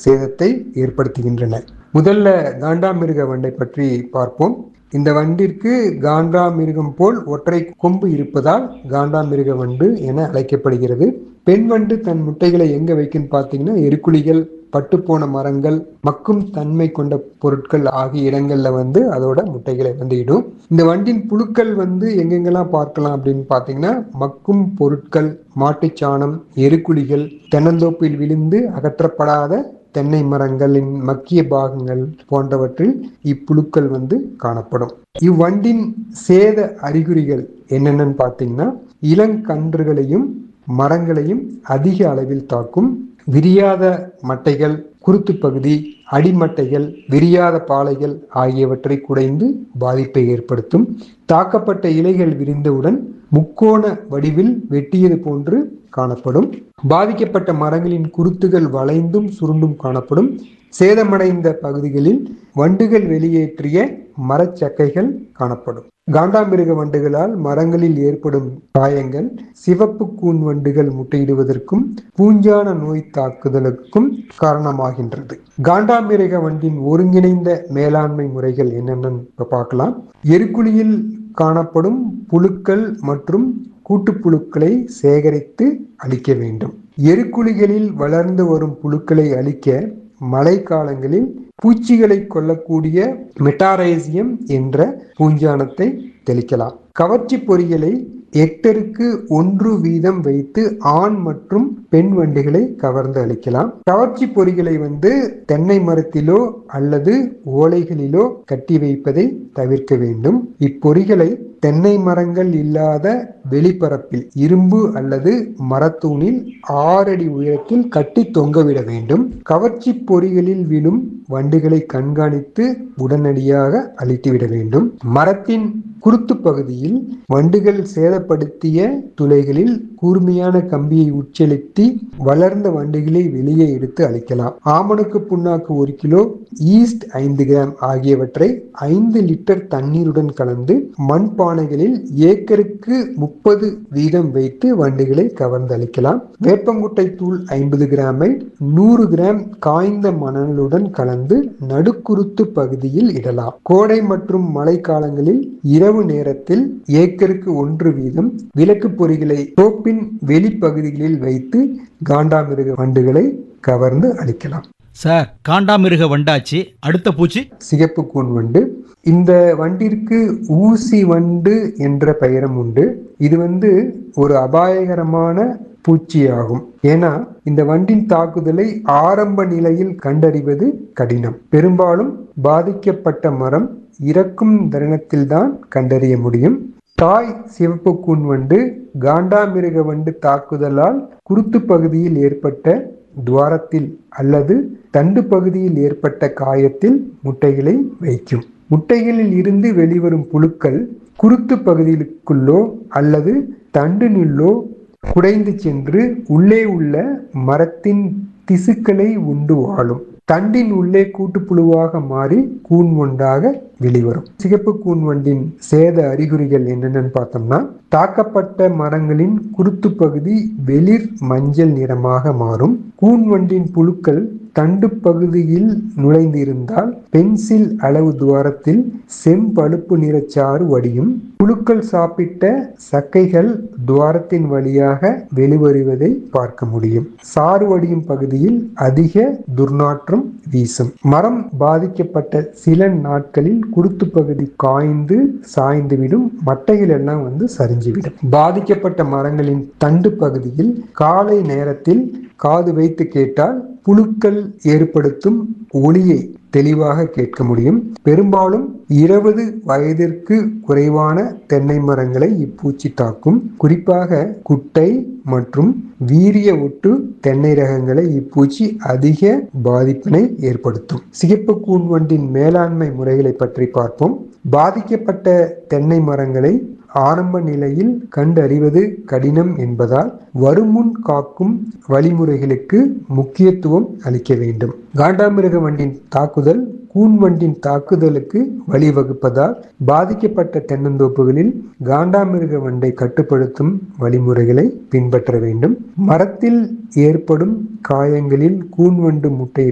சேதத்தை ஏற்படுத்துகின்றன முதல்ல காண்டாமிருக வண்டை பற்றி பார்ப்போம் இந்த வண்டிற்கு காண்டாமிருகம் போல் ஒற்றை கொம்பு இருப்பதால் காண்டாமிருக வண்டு என அழைக்கப்படுகிறது பெண் வண்டு தன் முட்டைகளை எங்க வைக்குன்னு பார்த்தீங்கன்னா எருக்குழிகள் பட்டுப்போன மரங்கள் மக்கும் தன்மை கொண்ட பொருட்கள் ஆகிய இடங்கள்ல வந்து அதோட முட்டைகளை வந்து இடும் இந்த வண்டின் புழுக்கள் வந்து எங்கெங்கெல்லாம் பார்க்கலாம் அப்படின்னு பார்த்தீங்கன்னா மக்கும் பொருட்கள் மாட்டுச்சாணம் எருக்குழிகள் தென்னந்தோப்பில் விழுந்து அகற்றப்படாத தென்னை மரங்களின் மக்கிய பாகங்கள் போன்றவற்றில் இப்புழுக்கள் வந்து காணப்படும் இவ்வண்டின் சேத அறிகுறிகள் என்னென்னு பார்த்தீங்கன்னா இளங்கன்றுகளையும் மரங்களையும் அதிக அளவில் தாக்கும் விரியாத மட்டைகள் குருத்து பகுதி அடிமட்டைகள் விரியாத பாலைகள் ஆகியவற்றை குடைந்து பாதிப்பை ஏற்படுத்தும் தாக்கப்பட்ட இலைகள் விரிந்தவுடன் முக்கோண வடிவில் வெட்டியது போன்று காணப்படும் பாதிக்கப்பட்ட மரங்களின் குருத்துகள் வளைந்தும் சுருண்டும் காணப்படும் சேதமடைந்த பகுதிகளில் வண்டுகள் வெளியேற்றிய மரச்சக்கைகள் காணப்படும் காண்டாமிருக வண்டுகளால் மரங்களில் ஏற்படும் காயங்கள் சிவப்பு கூன் வண்டுகள் முட்டையிடுவதற்கும் பூஞ்சான நோய் தாக்குதலுக்கும் காரணமாகின்றது காண்டாமிருக வண்டின் ஒருங்கிணைந்த மேலாண்மை முறைகள் என்னென்னு பார்க்கலாம் எருக்குழியில் காணப்படும் புழுக்கள் மற்றும் கூட்டுப்புழுக்களை சேகரித்து அழிக்க வேண்டும் எருக்குழிகளில் வளர்ந்து வரும் புழுக்களை அழிக்க மழை காலங்களில் பூச்சிகளை கொல்லக்கூடிய மெட்டாரைசியம் என்ற பூஞ்சானத்தை தெளிக்கலாம் கவர்ச்சி பொறிகளை ஹெக்டருக்கு ஒன்று வீதம் வைத்து ஆண் மற்றும் பெண் வண்டுகளை கவர்ந்து அளிக்கலாம் கவர்ச்சி பொறிகளை வந்து தென்னை மரத்திலோ அல்லது ஓலைகளிலோ கட்டி வைப்பதை தவிர்க்க வேண்டும் இப்பொறிகளை தென்னை மரங்கள் இல்லாத வெளிப்பரப்பில் இரும்பு அல்லது மரத்தூணில் ஆறடி உயரத்தில் கட்டி தொங்கவிட வேண்டும் கவர்ச்சி பொறிகளில் விழும் வண்டுகளை கண்காணித்து உடனடியாக அழித்துவிட வேண்டும் மரத்தின் குருத்து பகுதியில் வண்டுகள் சேதப்படுத்திய துளைகளில் கூர்மையான கம்பியை உட்செலுத்தி வளர்ந்த வண்டுகளை வெளியே எடுத்து அழிக்கலாம் ஆமணுக்கு புண்ணாக்கு ஒரு கிலோ ஈஸ்ட் ஐந்து கிராம் ஆகியவற்றை ஐந்து லிட்டர் தண்ணீருடன் கலந்து மண் பானைகளில் ஏக்கருக்கு முப்பது வீதம் வைத்து வண்டுகளை கவர்ந்து அளிக்கலாம் வேப்பங்குட்டை தூள் ஐம்பது கிராமை நூறு கிராம் காய்ந்த மணலுடன் கலந்து நடுக்குருத்து பகுதியில் இடலாம் கோடை மற்றும் மழை காலங்களில் இரவு நேரத்தில் ஏக்கருக்கு ஒன்று வீதம் விளக்கு பொறிகளை தோப்பின் வெளிப்பகுதிகளில் வைத்து காண்டாமிருக வண்டுகளை கவர்ந்து அளிக்கலாம் சார் காண்டாமிருக வண்டாச்சு அடுத்த பூச்சி சிகப்பு கூன் வண்டு இந்த வண்டிற்கு ஊசி வண்டு என்ற பெயரும் உண்டு இது வந்து ஒரு அபாயகரமான பூச்சியாகும் ஏன்னா இந்த வண்டின் தாக்குதலை ஆரம்ப நிலையில் கண்டறிவது கடினம் பெரும்பாலும் பாதிக்கப்பட்ட மரம் இறக்கும் தருணத்தில்தான் கண்டறிய முடியும் தாய் சிவப்பு கூன் வண்டு காண்டாமிருக வண்டு தாக்குதலால் குருத்து பகுதியில் ஏற்பட்ட துவாரத்தில் அல்லது தண்டு பகுதியில் ஏற்பட்ட காயத்தில் முட்டைகளை வைக்கும் முட்டைகளில் இருந்து வெளிவரும் புழுக்கள் குருத்து பகுதிகளுக்குள்ளோ அல்லது தண்டினுள்ளோ குடைந்து சென்று உள்ளே உள்ள மரத்தின் திசுக்களை உண்டு வாழும் தண்டின் உள்ளே கூட்டுப்புழுவாக மாறி கூன் வண்டாக வெளிவரும் சிகப்பு கூன் வண்டின் சேத அறிகுறிகள் என்னென்னு பார்த்தோம்னா தாக்கப்பட்ட மரங்களின் குருத்து பகுதி வெளிர் மஞ்சள் நிறமாக மாறும் கூன் வண்டின் புழுக்கள் தண்டு பகுதியில் நுழைந்திருந்தால் பென்சில் அளவு துவாரத்தில் செம்பழுப்பு நிறச்சாறு வடியும் புழுக்கள் சாப்பிட்ட சக்கைகள் துவாரத்தின் வழியாக வெளிவருவதை பார்க்க முடியும் சாறு வடியும் பகுதியில் அதிக துர்நாற்றம் வீசும் மரம் பாதிக்கப்பட்ட சில நாட்களில் குருத்து பகுதி காய்ந்து சாய்ந்துவிடும் மட்டைகள் எல்லாம் வந்து சரிஞ்சுவிடும் பாதிக்கப்பட்ட மரங்களின் தண்டு பகுதியில் காலை நேரத்தில் காது வைத்து கேட்டால் புழுக்கள் ஏற்படுத்தும் ஒளியை தெளிவாக கேட்க முடியும் பெரும்பாலும் இருபது வயதிற்கு குறைவான தென்னை மரங்களை இப்பூச்சி தாக்கும் குறிப்பாக குட்டை மற்றும் வீரிய ஒட்டு தென்னை ரகங்களை இப்பூச்சி அதிக பாதிப்பினை ஏற்படுத்தும் சிகப்பு கூன்வண்டின் மேலாண்மை முறைகளை பற்றி பார்ப்போம் பாதிக்கப்பட்ட தென்னை மரங்களை ஆரம்ப நிலையில் கண்டறிவது கடினம் என்பதால் வருமுன் காக்கும் வழிமுறைகளுக்கு முக்கியத்துவம் அளிக்க வேண்டும் காண்டாமிருக வண்டின் தாக்குதல் கூன் வண்டின் தாக்குதலுக்கு வழிவகுப்பதால் பாதிக்கப்பட்ட தென்னந்தோப்புகளில் காண்டாமிருக வண்டை கட்டுப்படுத்தும் வழிமுறைகளை பின்பற்ற வேண்டும் மரத்தில் ஏற்படும் காயங்களில் கூன்வண்டு முட்டை